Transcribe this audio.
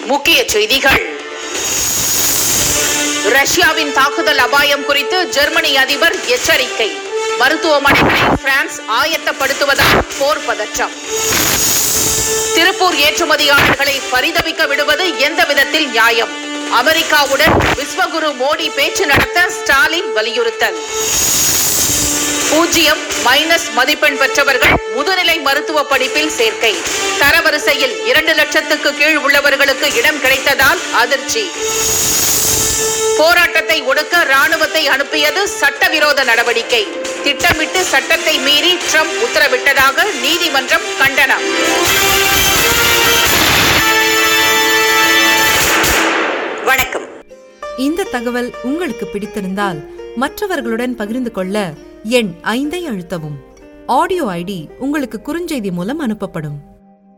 முக்கிய செய்திகள் ரஷ்யாவின் தாக்குதல் அபாயம் குறித்து ஜெர்மனி அதிபர் எச்சரிக்கை மருத்துவமனைகளை பிரான்ஸ் ஆயத்தப்படுத்துவதால் போர் பதற்றம் திருப்பூர் ஏற்றுமதியாளர்களை பரிதவிக்க விடுவது எந்த விதத்தில் நியாயம் அமெரிக்காவுடன் விஸ்வகுரு மோடி பேச்சு நடத்த ஸ்டாலின் வலியுறுத்தல் பூஜ்ஜியம் மைனஸ் மதிப்பெண் பெற்றவர்கள் முதுநிலை மருத்துவ படிப்பில் சேர்க்கை தரவரிசையில் இரண்டு லட்சத்துக்கு கீழ் உள்ளவர்களுக்கு இடம் கிடைத்ததால் அதிர்ச்சி போராட்டத்தை ஒடுக்க ராணுவத்தை அனுப்பியது சட்டவிரோத நடவடிக்கை திட்டமிட்டு சட்டத்தை மீறி ட்ரம்ப் உத்தரவிட்டதாக நீதிமன்றம் கண்டனம் வணக்கம் இந்த தகவல் உங்களுக்கு பிடித்திருந்தால் மற்றவர்களுடன் பகிர்ந்து கொள்ள எண் ஐந்தை அழுத்தவும் ஆடியோ ஐடி உங்களுக்கு குறுஞ்செய்தி மூலம் அனுப்பப்படும்